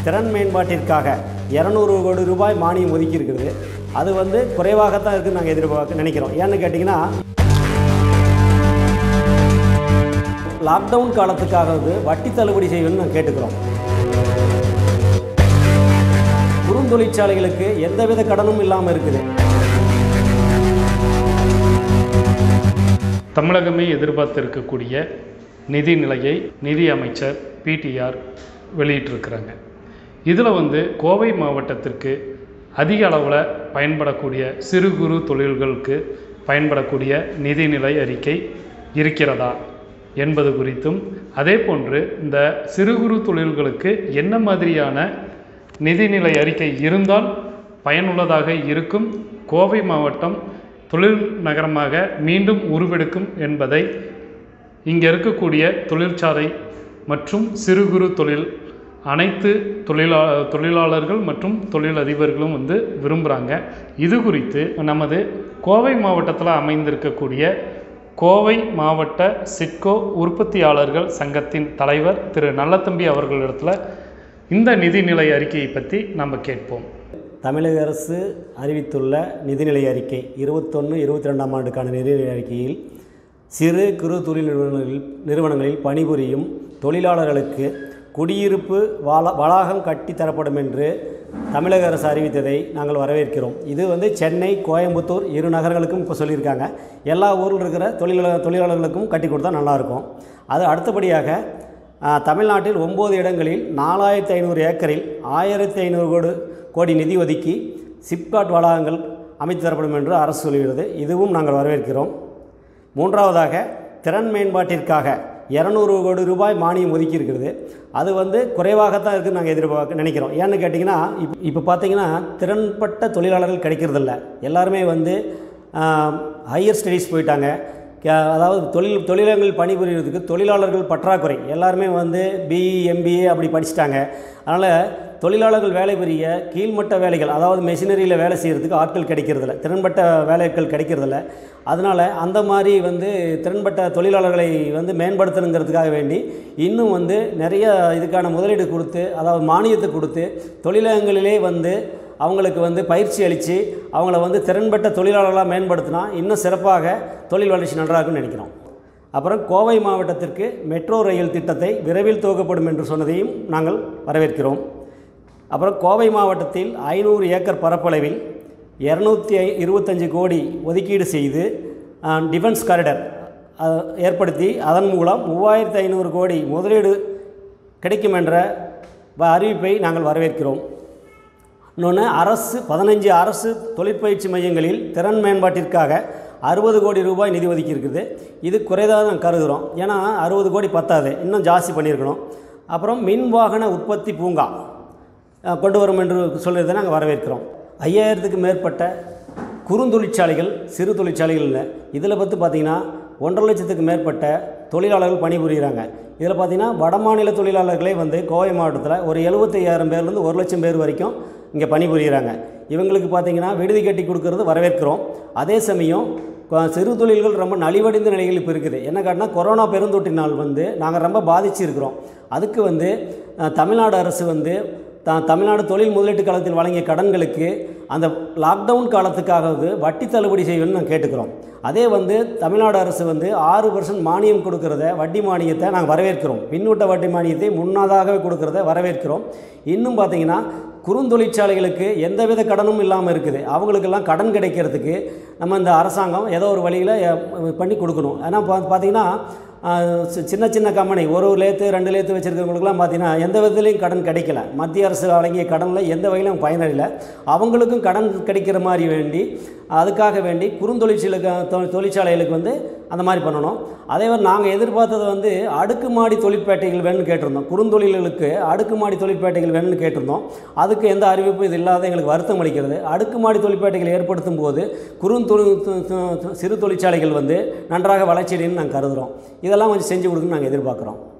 திறன் மேம்பாட்டிற்காக இரநூறு கோடி ரூபாய் மானியம் ஒதுக்கி இருக்குது அது வந்து குறைவாகத்தான் இருக்குன்னு நாங்கள் எதிர்பார்க்க நினைக்கிறோம் ஏன்னு கேட்டிங்கன்னா லாக்டவுன் காலத்துக்காகவது வட்டி தள்ளுபடி செய்யணும்னு நாங்கள் கேட்டுக்கிறோம் குறுந்தொழிற்சாலைகளுக்கு எந்தவித கடனும் இல்லாமல் இருக்குது தமிழகமே எதிர்பார்த்திருக்கக்கூடிய நிதி நிலையை நிதி அமைச்சர் பிடிஆர் வெளியிட்டிருக்கிறாங்க இதில் வந்து கோவை மாவட்டத்திற்கு அதிக அளவில் பயன்படக்கூடிய சிறு குறு தொழில்களுக்கு பயன்படக்கூடிய நிதிநிலை அறிக்கை இருக்கிறதா என்பது குறித்தும் அதே போன்று இந்த சிறு குறு தொழில்களுக்கு என்ன மாதிரியான நிதிநிலை அறிக்கை இருந்தால் பயனுள்ளதாக இருக்கும் கோவை மாவட்டம் தொழில் நகரமாக மீண்டும் உருவெடுக்கும் என்பதை இங்கே இருக்கக்கூடிய தொழிற்சாலை மற்றும் சிறு குறு தொழில் அனைத்து தொழிலா தொழிலாளர்கள் மற்றும் தொழிலதிபர்களும் வந்து விரும்புகிறாங்க இது குறித்து நமது கோவை மாவட்டத்தில் அமைந்திருக்கக்கூடிய கோவை மாவட்ட சிட்கோ உற்பத்தியாளர்கள் சங்கத்தின் தலைவர் திரு நல்லத்தம்பி அவர்களிடத்தில் இந்த நிதிநிலை அறிக்கையை பற்றி நம்ம கேட்போம் தமிழக அரசு அறிவித்துள்ள நிதிநிலை அறிக்கை இருபத்தொன்று இருபத்தி ரெண்டாம் ஆண்டுக்கான நிதிநிலை அறிக்கையில் சிறு குறு தொழில் நிறுவனங்களில் நிறுவனங்களில் பணிபுரியும் தொழிலாளர்களுக்கு குடியிருப்பு வாள வளாகம் கட்டி தரப்படும் என்று தமிழக அரசு அறிவித்ததை நாங்கள் வரவேற்கிறோம் இது வந்து சென்னை கோயம்புத்தூர் இரு நகரங்களுக்கும் இப்போ சொல்லியிருக்காங்க எல்லா ஊரில் இருக்கிற தொழிலாளர் தொழிலாளர்களுக்கும் கட்டி கொடுத்தா நல்லாயிருக்கும் அது அடுத்தபடியாக ஆ, தமிழ்நாட்டில் ஒம்பது இடங்களில் நாலாயிரத்தி ஐநூறு ஏக்கரில் ஆயிரத்தி ஐநூறு கோடி கோடி நிதி ஒதுக்கி சிப்காட் வளாகங்கள் அமைத்து தரப்படும் என்று அரசு சொல்கிறது இதுவும் நாங்கள் வரவேற்கிறோம் மூன்றாவதாக திறன் மேம்பாட்டிற்காக இரநூறு கோடி ரூபாய் மானியம் ஒதுக்கி இருக்கிறது அது வந்து குறைவாகத்தான் இருக்குன்னு நாங்கள் எதிர்பார்க்க நினைக்கிறோம் ஏன்னு கேட்டிங்கன்னா இப் இப்போ பார்த்தீங்கன்னா திறன்பட்ட தொழிலாளர்கள் கிடைக்கிறதில்ல எல்லாருமே வந்து ஹையர் ஸ்டடீஸ் போயிட்டாங்க கே- அதாவது தொழில் தொழிலகங்கள் பணிபுரியறதுக்கு தொழிலாளர்கள் பற்றாக்குறை எல்லாருமே வந்து பிஇ எம்பிஏ அப்படி படிச்சிட்டாங்க அதனால் தொழிலாளர்கள் வேலை புரிய கீழ்மட்ட வேலைகள் அதாவது மெஷினரியில் வேலை செய்கிறதுக்கு ஆட்கள் கிடைக்கிறதில்ல திறன்பட்ட வேலைகள் கிடைக்கிறதில்ல அதனால் அந்த மாதிரி வந்து திறன்பட்ட தொழிலாளர்களை வந்து மேம்படுத்தணுங்கிறதுக்காக வேண்டி இன்னும் வந்து நிறைய இதுக்கான முதலீடு கொடுத்து அதாவது மானியத்தை கொடுத்து தொழிலகங்களிலே வந்து அவங்களுக்கு வந்து பயிற்சி அளித்து அவங்கள வந்து திறன்பட்ட தொழிலாளர்களாக மேம்படுத்தினா இன்னும் சிறப்பாக தொழில் வளர்ச்சி நன்றாக இருக்கும்னு நினைக்கிறோம் அப்புறம் கோவை மாவட்டத்திற்கு மெட்ரோ ரயில் திட்டத்தை விரைவில் துவக்கப்படும் என்று சொன்னதையும் நாங்கள் வரவேற்கிறோம் அப்புறம் கோவை மாவட்டத்தில் ஐநூறு ஏக்கர் பரப்பளவில் இரநூத்தி ஐ இருபத்தஞ்சு கோடி ஒதுக்கீடு செய்து டிஃபென்ஸ் காரிடர் அஹ், ஏற்படுத்தி அதன் மூலம் மூவாயிரத்து ஐநூறு கோடி முதலீடு கிடைக்கும் என்ற வ- அறிவிப்பை நாங்கள் வரவேற்கிறோம் இன்னொன்று அரசு பதினஞ்சு அரசு தொழிற்பயிற்சி மையங்களில் திறன் மேம்பாட்டிற்காக அறுபது கோடி ரூபாய் நிதி ஒதுக்கி இருக்குது இது குறைதாக நாங்கள் கருதுகிறோம் ஏன்னா அறுபது கோடி பத்தாது இன்னும் ஜாஸ்தி பண்ணியிருக்கணும் அப்புறம் மின் வாகன உற்பத்தி பூங்கா அஹ், கொண்டு வரும் என்று சொல்கிறதை நாங்கள் வரவேற்கிறோம் ஐயாயிரத்துக்கு மேற்பட்ட குறுந்தொழிற்சாலைகள் சிறு தொழிற்சாலைகள் இல்லை இதில் பற்றி பார்த்தீங்கன்னா ஒன்றரை லட்சத்துக்கு மேற்பட்ட தொழிலாளர்கள் பணிபுரிகிறாங்க இதில் பார்த்தீங்கன்னா வடமாநில தொழிலாளர்களே வந்து கோவை மாவட்டத்தில் ஒரு எழுபத்தையாயிரம் பேர்லேருந்து ஒரு லட்சம் பேர் வரைக்கும் இங்கே பணிபுரிகிறாங்க இவங்களுக்கு பார்த்தீங்கன்னா விடுதி கட்டி கொடுக்கறது வரவேற்கிறோம் அதே சமயம் கொ- சிறு தொழில்கள் ரொம்ப நலிவடைந்த நிலையில் இப்போ இருக்குது என்ன காட்டினா கொரோனா பெருந்தொற்றினால் வந்து நாங்கள் ரொம்ப பாதிச்சிருக்கிறோம் அதுக்கு வந்து அஹ், தமிழ்நாடு அரசு வந்து த தமிழ்நாடு தொழில் முதலீட்டு காலத்தில் வழங்கிய கடன்களுக்கு அந்த லாக்டவுன் காலத்துக்காகவது வட்டி தள்ளுபடி செய்யணும்னு நாங்கள் கேட்டுக்கிறோம் அதே வந்து தமிழ்நாடு அரசு வந்து ஆறு பர்சன்ட் மானியம் கொடுக்கறத வட்டி மானியத்தை நாங்கள் வரவேற்கிறோம் பின்னூட்ட வட்டி மானியத்தை முன்னதாகவே கொடுக்கறத வரவேற்கிறோம் இன்னும் பார்த்தீங்கன்னா குறுந்தொழிற்சாலைகளுக்கு எந்தவித கடனும் இல்லாமல் இருக்குது அவங்களுக்கெல்லாம் கடன் கிடைக்கிறதுக்கு நம்ம இந்த அரசாங்கம் ஏதோ ஒரு வழியில் பண்ணி கொடுக்கணும் ஏன்னா பா பார்த்தீங்கன்னா ஆஹ் சி- சின்ன சின்ன கம்பெனி ஒரு ஒரு லேத்து ரெண்டு லேத்து வச்சுருக்கவங்களுக்குலாம் பார்த்தீங்கன்னா எந்த விதத்துலையும் கடன் கிடைக்கல மத்திய அரசு வழங்கிய கடனில் எந்த வகையிலும் பயனடையல அவங்களுக்கும் கடன் கிடைக்கிற மாதிரி வேண்டி அதுக்காக வேண்டி குறுந்தொழிற்சாலைக்கு தொ- தொழிற்சாலைகளுக்கு வந்து அந்த மாதிரி பண்ணணும் அதே மாதிரி நாங்கள் எதிர்பார்த்தது வந்து அடுக்குமாடி தொழிற்பேட்டைகள் வேணும்னு கேட்டிருந்தோம் குறுந்தொழில்களுக்கு அடுக்குமாடி தொழிற்பேட்டைகள் வேணும்னு கேட்டிருந்தோம் அதுக்கு எந்த அறிவிப்பும் இது இல்லாத எங்களுக்கு வருத்தம் அளிக்கிறது அடுக்குமாடி தொழிற்பேட்டைகள் ஏற்படுத்தும் போது குறுந்தொழில் து- து- து- சிறு தொழிற்சாலைகள் வந்து நன்றாக வளர்ச்சியடைன்னு நாங்கள் கருதுகிறோம் இதெல்லாம் கொஞ்சம் செஞ்சு கொடுக்கணும்னு நாங்கள் எதிர்பார்க்குறோம்